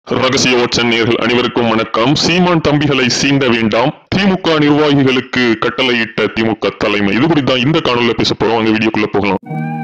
ரகசிய ஓட்சன் நேர்கள் அனைவருக்கும் வணக்கம் சீமான் தம்பிகளை சீண்ட வேண்டாம் திமுக நிர்வாகிகளுக்கு கட்டளையிட்ட திமுக தலைமை இது குறித்து தான் இந்த காணொலியில பேச போறோம் அந்த வீடியோக்குள்ள போகலாம்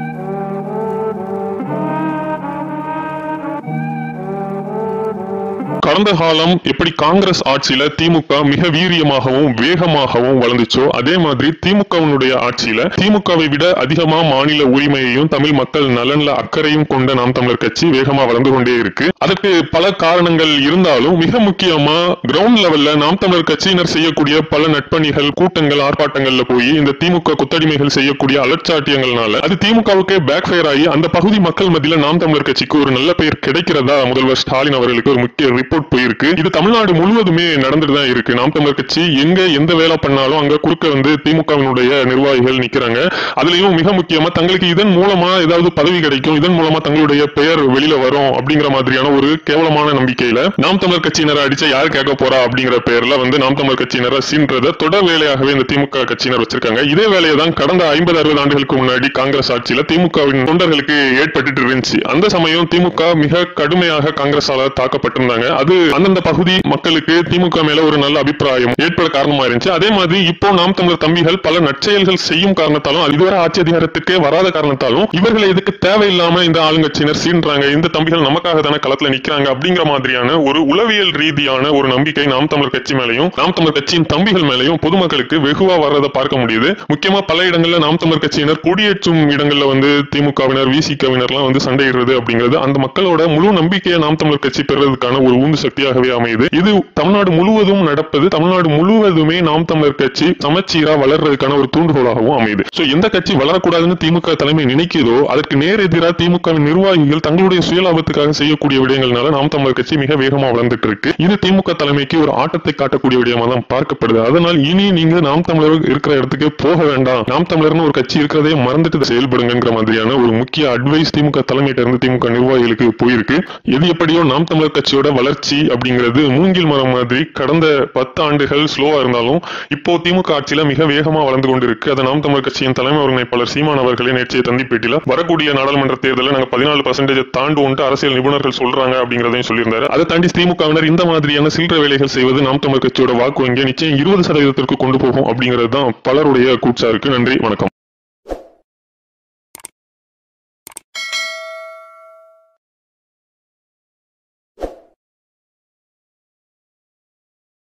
கடந்த காலம் எப்படி காங்கிரஸ் ஆட்சியில திமுக மிக வீரியமாகவும் வேகமாகவும் வளர்ந்துச்சோ அதே மாதிரி திமுகவினுடைய ஆட்சியில திமுகவை விட அதிகமா மாநில உரிமையையும் தமிழ் மக்கள் நலன்ல அக்கறையும் கொண்ட நாம் தமிழர் கட்சி வேகமா வளர்ந்து கொண்டே இருக்கு அதற்கு பல காரணங்கள் இருந்தாலும் மிக முக்கியமா கிரவுண்ட் லெவல்ல நாம் தமிழர் கட்சியினர் செய்யக்கூடிய பல நட்பணிகள் கூட்டங்கள் ஆர்ப்பாட்டங்கள்ல போய் இந்த திமுக கொத்தடிமைகள் செய்யக்கூடிய அலட்சாட்டியங்கள்னால அது திமுகவுக்கே பேக் ஃபயர் ஆகி அந்த பகுதி மக்கள் மத்தியில நாம் தமிழர் கட்சிக்கு ஒரு நல்ல பெயர் கிடைக்கிறதா முதல்வர் ஸ்டாலின் அவர்களுக்கு ஒரு முக்கிய ரிப்போர்ட் போயிருக்கு இது தமிழ்நாடு முழுவதுமே நடந்துட்டு தான் இருக்கு நாம் தமிழர் கட்சி எங்க எந்த வேலை பண்ணாலும் அங்க குறுக்க வந்து திமுகவினுடைய நிர்வாகிகள் நிக்கிறாங்க அதுலயும் மிக முக்கியமா தங்களுக்கு இதன் மூலமா ஏதாவது பதவி கிடைக்கும் இதன் மூலமா தங்களுடைய பெயர் வெளியில வரும் அப்படிங்கிற மாதிரியான ஒரு கேவலமான நம்பிக்கையில நாம் தமிழர் கட்சியினரை அடிச்சா யார் கேட்க போறா அப்படிங்கிற பேர்ல வந்து நாம் தமிழர் கட்சியினரை சீன்றதை தொடர் வேலையாகவே இந்த திமுக கட்சியினர் வச்சிருக்காங்க இதே வேலையை தான் கடந்த ஐம்பது அறுபது ஆண்டுகளுக்கு முன்னாடி காங்கிரஸ் ஆட்சியில திமுகவின் தொண்டர்களுக்கு ஏற்பட்டுட்டு இருந்துச்சு அந்த சமயம் திமுக மிக கடுமையாக காங்கிரஸால தாக்கப்பட்டிருந்தாங்க அது அந்தந்த பகுதி மக்களுக்கு திமுக மேல ஒரு நல்ல அபிப்பிராயம் ஏற்பட காரணமா இருந்துச்சு அதே மாதிரி இப்போ நாம் தமிழர் தம்பிகள் பல நற்செயல்கள் செய்யும் காரணத்தாலும் அது இதுவரை ஆட்சி அதிகாரத்துக்கே வராத காரணத்தாலும் இவர்களை எதுக்கு தேவையில்லாம இந்த ஆளுங்கட்சியினர் சீன்றாங்க இந்த தம்பிகள் நமக்காக தானே களத்துல நிக்கிறாங்க அப்படிங்கிற மாதிரியான ஒரு உளவியல் ரீதியான ஒரு நம்பிக்கை நாம் தமிழர் கட்சி மேலையும் நாம் தமிழர் கட்சியின் தம்பிகள் மேலையும் பொதுமக்களுக்கு வெகுவா வர்றதை பார்க்க முடியுது முக்கியமா பல இடங்கள்ல நாம் தமிழர் கட்சியினர் கொடியேற்றும் இடங்கள்ல வந்து திமுகவினர் விசிகவினர்லாம் வந்து சண்டையிடுறது அப்படிங்கிறது அந்த மக்களோட முழு நம்பிக்கையை நாம் தமிழர் கட்சி பெறுறதுக்கான ஒரு உந்து சக்தியாகவே அமையுது இது தமிழ்நாடு முழுவதும் நடப்பது தமிழ்நாடு முழுவதுமே நாம் தமிழர் கட்சி சமச்சீரா வளர்றதுக்கான ஒரு தூண்டுகோலாகவும் அமையுது சோ எந்த கட்சி வளரக்கூடாதுன்னு திமுக தலைமை நினைக்குதோ அதற்கு நேர் எதிராக திமுகவின் நிர்வாகிகள் தங்களுடைய சுயலாபத்துக்காக செய்யக்கூடிய விடயங்கள்னால நாம் தமிழர் கட்சி மிக வேகமா வளர்ந்துட்டு இருக்கு இது திமுக தலைமைக்கு ஒரு ஆட்டத்தை காட்டக்கூடிய விடயமா தான் பார்க்கப்படுது அதனால் இனி நீங்க நாம் தமிழர் இருக்கிற இடத்துக்கு போக வேண்டாம் நாம் தமிழர்னு ஒரு கட்சி இருக்கிறதே மறந்துட்டு செயல்படுங்கிற மாதிரியான ஒரு முக்கிய அட்வைஸ் திமுக தலைமையிட்ட இருந்து திமுக நிர்வாகிகளுக்கு போயிருக்கு எது எப்படியோ நாம் தமிழர் கட்சியோட வளர்ச்சி அப்படிங்கிறது மூங்கில் மரம் மாதிரி கடந்த பத்து ஆண்டுகள் ஸ்லோவா இருந்தாலும் இப்போ திமுக ஆட்சியில மிக வேகமா வளர்ந்து கொண்டிருக்கு அதை நாம் தமிழர் கட்சியின் தலைமை ஒருங்கிணைப்பாளர் சீமான் அவர்களே நேற்றைய தந்தி பேட்டியில வரக்கூடிய நாடாளுமன்ற தேர்தலில் நாங்க பதினாலு பர்சன்டேஜ் தாண்டுவோம்ட்டு அரசியல் நிபுணர்கள் சொல்றாங்க அப்படிங்கறதையும் சொல்லியிருந்தாரு அதை தாண்டி திமுகவினர் இந்த மாதிரியான சில்லற வேலைகள் செய்வது நாம் தமிழர் கட்சியோட வாக்கு வங்கியை நிச்சயம் இருபது சதவீதத்திற்கு கொண்டு போகும் அப்படிங்கிறது தான் பலருடைய கூச்சா இருக்கு நன்றி வணக்கம்